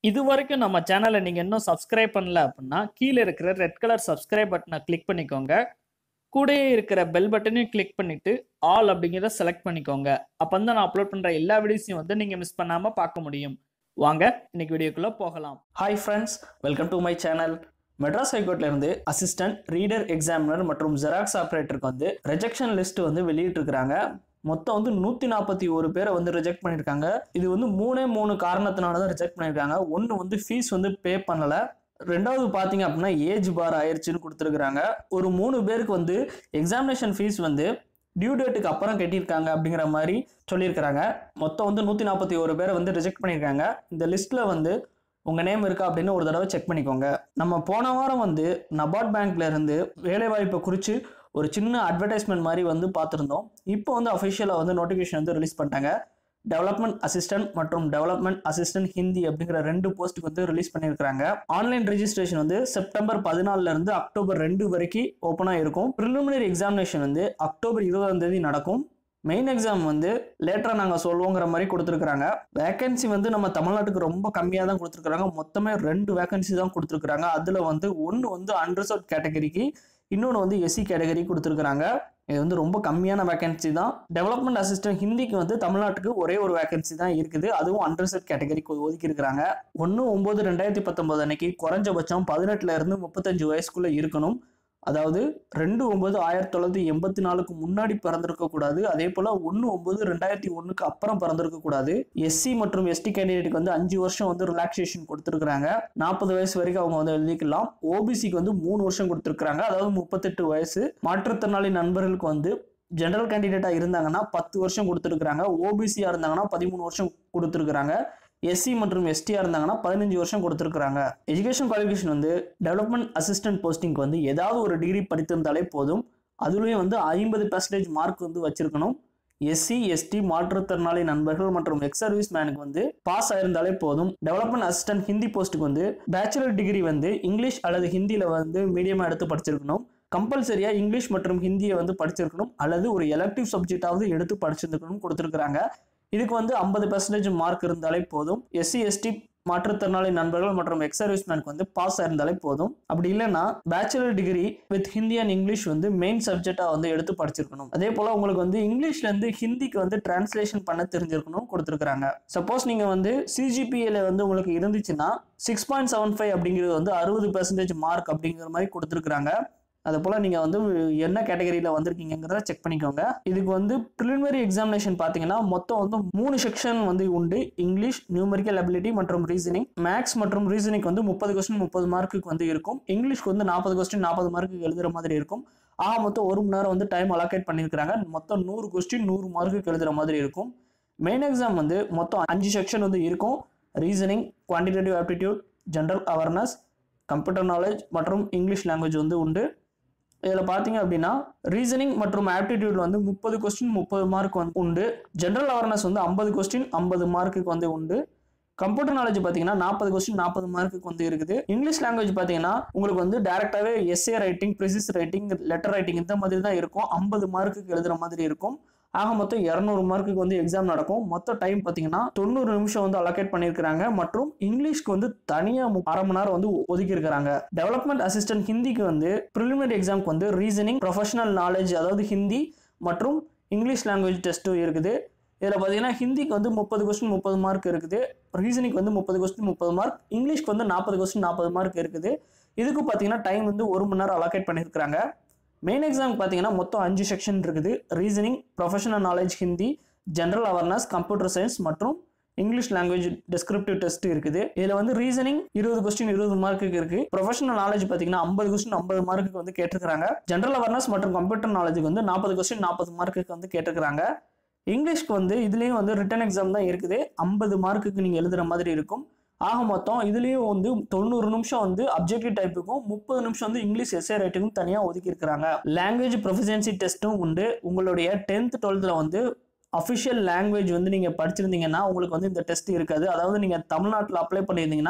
இது வரைக்கும் நம்ம சேனலை நீங்கள் இன்னும் சப்ஸ்கிரைப் பண்ணல அப்படின்னா கீழே இருக்கிற ரெட் கலர் சப்ஸ்கிரைப் பட்டனை கிளிக் பண்ணிக்கோங்க கூடயே இருக்கிற பெல் பட்டனையும் கிளிக் பண்ணிட்டு ஆல் அப்படிங்கிறத செலக்ட் பண்ணிக்கோங்க அப்போ தான் நான் அப்லோட் பண்ணுற எல்லா வீடியோஸையும் வந்து நீங்கள் மிஸ் பண்ணாமல் பார்க்க முடியும் வாங்க இன்னைக்கு வீடியோக்குள்ளே போகலாம் hi friends welcome to my channel Madras ஹைகோர்ட்ல இருந்து அசிஸ்டன்ட் ரீடர் எக்ஸாமினர் மற்றும் ஜெராக்ஸ் ஆப்ரேட்டருக்கு வந்து ரெஜெக்ஷன் லிஸ்ட் வந்து வெளியிட்டிருக்கிறாங்க மொத்தம் வந்து நூற்றி நாற்பத்தி ஒரு பேரை வந்து ரிஜெக்ட் பண்ணியிருக்காங்க இது வந்து மூணே மூணு காரணத்தினால தான் ரிஜெக்ட் பண்ணியிருக்காங்க ஒன்று வந்து ஃபீஸ் வந்து பே பண்ணலை ரெண்டாவது பார்த்தீங்க அப்படின்னா ஏஜ் பார் ஆயிடுச்சுன்னு கொடுத்துருக்குறாங்க ஒரு மூணு பேருக்கு வந்து எக்ஸாமினேஷன் ஃபீஸ் வந்து டியூ டேட்டுக்கு அப்புறம் கட்டியிருக்காங்க அப்படிங்கிற மாதிரி சொல்லியிருக்கிறாங்க மொத்தம் வந்து நூற்றி நாற்பத்தி ஒரு பேரை வந்து ரிஜெக்ட் பண்ணியிருக்காங்க இந்த லிஸ்ட்டில் வந்து உங்கள் நேம் இருக்கா அப்படின்னு ஒரு தடவை செக் பண்ணிக்கோங்க நம்ம போன வாரம் வந்து நபார்ட் பேங்க்ல இருந்து வேலைவாய்ப்பை குறித்து ஒரு சின்ன அட்வர்டைஸ்மெண்ட் மாதிரி வந்து பார்த்துருந்தோம் இப்போ வந்து அஃபிஷியலாக வந்து நோட்டிஃபிகேஷன் வந்து ரிலீஸ் பண்ணிட்டாங்க டெவலப்மெண்ட் அசிஸ்டன்ட் மற்றும் டெவலப்மெண்ட் அசிஸ்டன்ட் ஹிந்தி அப்படிங்கிற ரெண்டு போஸ்ட்டுக்கு வந்து ரிலீஸ் பண்ணியிருக்காங்க ஆன்லைன் ரெஜிஸ்ட்ரேஷன் வந்து செப்டம்பர் பதினாலுல இருந்து அக்டோபர் ரெண்டு வரைக்கும் ஓப்பனாக இருக்கும் ப்ரிலிமினரி எக்ஸாமினேஷன் வந்து அக்டோபர் இருபதாம் தேதி நடக்கும் மெயின் எக்ஸாம் வந்து லேட்டராக நாங்கள் சொல்லுவோங்கிற மாதிரி கொடுத்துருக்குறாங்க வேகன்சி வந்து நம்ம தமிழ்நாட்டுக்கு ரொம்ப கம்மியாக தான் கொடுத்துருக்குறாங்க மொத்தமே ரெண்டு வேகன்சி தான் கொடுத்துருக்குறாங்க அதில் வந்து ஒன்று வந்து அன்ரிசர்வ் கேட்டகரிக்கு இன்னொன்று வந்து எஸ்சி கேட்டகரி கொடுத்துருக்குறாங்க இது வந்து ரொம்ப கம்மியான வேகன்சி தான் டெவலப்மெண்ட் அசிஸ்டன்ட் ஹிந்திக்கு வந்து தமிழ்நாட்டுக்கு ஒரே ஒரு வேகன்சி தான் இருக்குது அதுவும் அண்டர்செட் கேட்டகரிக்கு ஒதுக்கி இருக்கிறாங்க ஒன்று ஒம்பது ரெண்டாயிரத்தி பத்தொன்பது அன்னைக்கு குறைஞ்சபட்சம் பதினெட்டுல இருந்து முப்பத்தஞ்சு வயசுக்குள்ள இருக்கணும் அதாவது ரெண்டு ஒன்பது ஆயிரத்தி தொள்ளாயிரத்தி எண்பத்தி நாலுக்கு முன்னாடி பிறந்திருக்க கூடாது அதே போல ஒன்று ஒன்பது ரெண்டாயிரத்தி ஒன்றுக்கு அப்புறம் பிறந்திருக்க கூடாது எஸ்சி மற்றும் எஸ்டி கேண்டிடேட்டுக்கு வந்து அஞ்சு வருஷம் வந்து ரிலாக்ஸேஷன் கொடுத்துருக்காங்க நாற்பது வயசு வரைக்கும் அவங்க வந்து எழுதிக்கலாம் ஓபிசிக்கு வந்து மூணு வருஷம் கொடுத்துருக்காங்க அதாவது முப்பத்தெட்டு வயசு மாற்றுத்திறனாளி நண்பர்களுக்கு வந்து ஜெனரல் கேண்டிடேட்டாக இருந்தாங்கன்னா பத்து வருஷம் கொடுத்துருக்குறாங்க ஓபிசியாக இருந்தாங்கன்னா பதிமூணு வருஷம் கொடுத்துருக்குறாங்க எஸ்சி மற்றும் எஸ்டியாக இருந்தாங்கன்னா பதினஞ்சு வருஷம் கொடுத்துருக்குறாங்க எஜுகேஷன் குவாலிஃபிகேஷன் வந்து டெவலப்மெண்ட் அசிஸ்டன்ட் போஸ்டிங்க்கு வந்து ஏதாவது ஒரு டிகிரி படித்திருந்தாலே போதும் அதுலேயும் வந்து ஐம்பது பர்சன்டேஜ் மார்க் வந்து வச்சிருக்கணும் எஸ்சி எஸ்டி மாற்றுத்திறனாளி நண்பர்கள் மற்றும் எக்ஸ் சர்வீஸ் மேனுக்கு வந்து பாஸ் ஆயிருந்தாலே போதும் டெவலப்மெண்ட் அசிஸ்டன்ட் ஹிந்தி போஸ்ட்டுக்கு வந்து பேச்சுலர் டிகிரி வந்து இங்கிலீஷ் அல்லது ஹிந்தியில் வந்து மீடியமாக எடுத்து படிச்சிருக்கணும் கம்பல்சரியாக இங்கிலீஷ் மற்றும் ஹிந்தியை வந்து படிச்சிருக்கணும் அல்லது ஒரு எலக்டிவ் சப்ஜெக்டாவது எடுத்து படிச்சிருக்கணும் கொடுத்துருக்குறாங்க இதுக்கு வந்து ஐம்பது பர்சன்டேஜ் மார்க் இருந்தாலே போதும் எஸ்சி எஸ்டி மாற்றுத்திறனாளி நண்பர்கள் மற்றும் எக்ஸ் சர்வீஸ்மேனுக்கு வந்து பாஸ் ஆயிருந்தாலே போதும் அப்படி இல்லைன்னா bachelor degree with Hindi and English வந்து மெயின் சப்ஜெக்டா வந்து எடுத்து படிச்சிருக்கணும் அதே போல உங்களுக்கு வந்து இங்கிலீஷ்ல இருந்து ஹிந்திக்கு வந்து டிரான்ஸ்லேஷன் பண்ண தெரிஞ்சிருக்கணும் கொடுத்துருக்காங்க சப்போஸ் நீங்க வந்து சிஜிபிஏல வந்து உங்களுக்கு இருந்துச்சுன்னா சிக்ஸ் பாயிண்ட் செவன் ஃபைவ் அப்படிங்கிறது வந்து அறுபது பெர்சன்டேஜ் மார்க் அப்படிங்கிற மாதிரி கொடுத்துருக்காங்க அது போல் நீங்கள் வந்து என்ன கேட்டகரியில் வந்திருக்கீங்கிறத செக் பண்ணிக்கோங்க இதுக்கு வந்து ப்ரிலிமினரி எக்ஸாமினேஷன் பார்த்தீங்கன்னா மொத்தம் வந்து மூணு செக்ஷன் வந்து உண்டு இங்கிலீஷ் நியூமரிக்கல் அபிலிட்டி மற்றும் ரீசனிங் மேக்ஸ் மற்றும் ரீசனிங் வந்து முப்பது கொஸ்டின் முப்பது மார்க்குக்கு வந்து இருக்கும் இங்கிலீஷ்க்கு வந்து நாற்பது கொஸ்டின் நாற்பது மார்க்குக்கு எழுதுகிற மாதிரி இருக்கும் ஆக மொத்தம் ஒரு மணி நேரம் வந்து டைம் அலோகேட் பண்ணியிருக்காங்க மொத்தம் நூறு கொஸ்டின் நூறு மார்க்குக்கு எழுதுகிற மாதிரி இருக்கும் மெயின் எக்ஸாம் வந்து மொத்தம் அஞ்சு செக்ஷன் வந்து இருக்கும் reasoning quantitative aptitude general awareness computer knowledge மற்றும் இங்கிலீஷ் லாங்குவேஜ் வந்து உண்டு இதில் பார்த்தீங்க அப்படின்னா ரீசனிங் மற்றும் ஆப்டிடியூட் வந்து முப்பது கொஸ்டின் முப்பது மார்க் வந்து உண்டு ஜென்ரல் அவேர்னஸ் வந்து ஐம்பது கொஸ்டின் ஐம்பது மார்க்குக்கு வந்து உண்டு கம்ப்யூட்டர் நாலேஜ் பார்த்தீங்கன்னா நாற்பது கொஸ்டின் நாற்பது மார்க்குக்கு வந்து இருக்குது இங்கிலீஷ் லாங்குவேஜ் பார்த்தீங்கன்னா உங்களுக்கு வந்து டேரெக்டாகவே essay writing precis writing letter writing இந்த மாதிரி தான் இருக்கும் ஐம்பது மார்க்குக்கு எழுதுகிற மாதிரி இருக்கும் ஆக மொத்தம் இரநூறு மார்க்குக்கு வந்து எக்ஸாம் நடக்கும் மொத்த டைம் பார்த்தீங்கன்னா தொண்ணூறு நிமிஷம் வந்து அலோகேட் பண்ணியிருக்காங்க மற்றும் இங்கிலீஷ்க்கு வந்து தனியாக அரை மணி நேரம் வந்து ஒதுக்கி இருக்கிறாங்க டெவலப்மெண்ட் அசிஸ்டன்ட் ஹிந்திக்கு வந்து ப்ரிலிமினரி எக்ஸாம்க்கு வந்து ரீசனிங் ப்ரொஃபஷனல் நாலேஜ் அதாவது ஹிந்தி மற்றும் இங்கிலீஷ் லாங்குவேஜ் டெஸ்ட்டும் இருக்குது இதில் பார்த்தீங்கன்னா ஹிந்திக்கு வந்து முப்பது கொஸ்டின் முப்பது மார்க் இருக்குது ரீசனிங் வந்து முப்பது கொஸ்டின் முப்பது மார்க் இங்கிலீஷ்க்கு வந்து நாற்பது கொஸ்டின் நாற்பது மார்க் இருக்குது இதுக்கு பார்த்தீங்கன்னா டைம் வந்து ஒரு மணி நேரம் அலோகேட் பண்ணியிருக்காங்க மெயின் எக்ஸாம் பார்த்தீங்கன்னா மொத்தம் அஞ்சு செக்ஷன் இருக்குது reasoning professional knowledge Hindi general awareness computer science மற்றும் இங்கிலீஷ் லாங்குவேஜ் டெஸ்கிரிப்டிவ் டெஸ்ட் இருக்குது இதில் வந்து ரீசனிங் இருபது கொஸ்டின் இருபது மார்க்குக்கு இருக்கு ப்ரொஃபஷனல் நாலேஜ் பார்த்தீங்கன்னா ஐம்பது கொஸ்டின் ஐம்பது மார்க்குக்கு வந்து கேட்டிருக்காங்க ஜென்ரல் அவேர்னஸ் மற்றும் கம்ப்யூட்டர் நாலேஜுக்கு வந்து நாற்பது கொஸ்டின் நாற்பது மார்க்குக்கு வந்து கேட்டிருக்காங்க இங்கிலீஷ்க்கு வந்து இதுலேயும் வந்து ரிட்டன் எக்ஸாம் தான் இருக்குது ஐம்பது மார்க்குக்கு நீங்கள் எழுதுகிற மாதிரி இருக்கும் ஆக மொத்தம் இதுலேயும் வந்து தொண்ணூறு நிமிஷம் வந்து அப்ஜெக்டிவ் டைப்புக்கும் முப்பது நிமிஷம் வந்து இங்கிலீஷ் எஸ்ஏ ரைட்டிங்கும் தனியாக ஒதுக்கி இருக்கிறாங்க லாங்குவேஜ் ப்ரொஃபிஷியன்சி டெஸ்ட்டும் உண்டு உங்களுடைய டென்த் டுவெல்த்தில் வந்து அஃபிஷியல் லாங்குவேஜ் வந்து நீங்கள் படிச்சிருந்தீங்கன்னா உங்களுக்கு வந்து இந்த டெஸ்ட் இருக்காது அதாவது நீங்கள் தமிழ்நாட்டில் அப்ளை பண்ணியிருந்தீங்கன்னா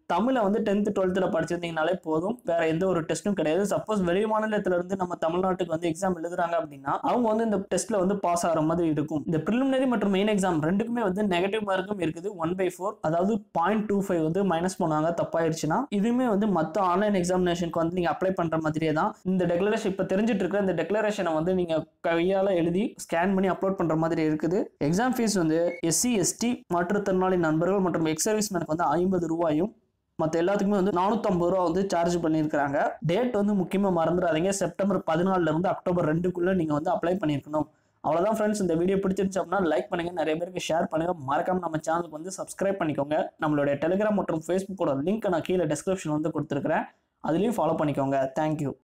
தமிழை வந்து டென்த்து டுவெல்த்தில் படிச்சிருந்தீங்கனாலே போதும் வேற எந்த ஒரு டெஸ்ட்டும் கிடையாது சப்போஸ் வெளி மாநிலத்துல இருந்து நம்ம தமிழ்நாட்டுக்கு வந்து எக்ஸாம் எழுதுறாங்க அப்படின்னா அவங்க வந்து இந்த டெஸ்ட்ல வந்து பாஸ் ஆகிற மாதிரி இருக்கும் இந்த ப்ரிலிமினரி மற்றும் மெயின் எக்ஸாம் ரெண்டுக்குமே வந்து நெகட்டிவ் மார்க்கும் இருக்குது ஒன் பை ஃபோர் அதாவது பாயிண்ட் டூ ஃபைவ் வந்து மைனஸ் பண்ணுவாங்க தப்பாயிருச்சுன்னா இதுவுமே வந்து மற்ற ஆன்லைன் எக்ஸாமினேஷனுக்கு வந்து நீங்க அப்ளை பண்ற மாதிரியே தான் இந்த டெக்ளரேஷன் இப்போ தெரிஞ்சிட்டு இருக்கிற இந்த டெக்ளரேஷனை வந்து நீங்க கையால எழுதி ஸ்கேன் பண்ணி அப்லோட் பண்ற மாதிரி இருக்குது எக்ஸாம் ஃபீஸ் வந்து எஸ்சி எஸ்டி மாற்றுத்திறனாளி நண்பர்கள் மற்றும் எக்ஸ் சர்வீஸ்மேனுக்கு வந்து ஐம்பது ரூபாயும் மற்ற எல்லாத்துக்குமே வந்து நானூற்றம்பது ரூபா வந்து சார்ஜ் பண்ணியிருக்கிறாங்க டேட் வந்து முக்கியமாக மறந்துடாதீங்க செப்டம்பர் பதினாலுல இருந்து அக்டோபர் ரெண்டுக்குள்ளே நீங்கள் வந்து அப்ளை பண்ணியிருக்கணும் அவ்வளோதான் ஃப்ரெண்ட்ஸ் இந்த வீடியோ பிடிச்சிருந்துச்சு அப்படின்னா லைக் பண்ணுங்க நிறைய பேருக்கு ஷேர் பண்ணுங்க மறக்காம நம்ம சேனலுக்கு வந்து சப்ஸ்கிரைப் பண்ணிக்கோங்க நம்மளுடைய டெலிகிராம் மற்றும் ஃபேஸ்புக்கோட லிங்க் நான் கீழே டிஸ்கிரிப்ஷன் வந்து கொடுத்துருக்கிறேன் அதுலேயும் ஃபாலோ பண்ணிக்கோங்க தேங்க்யூ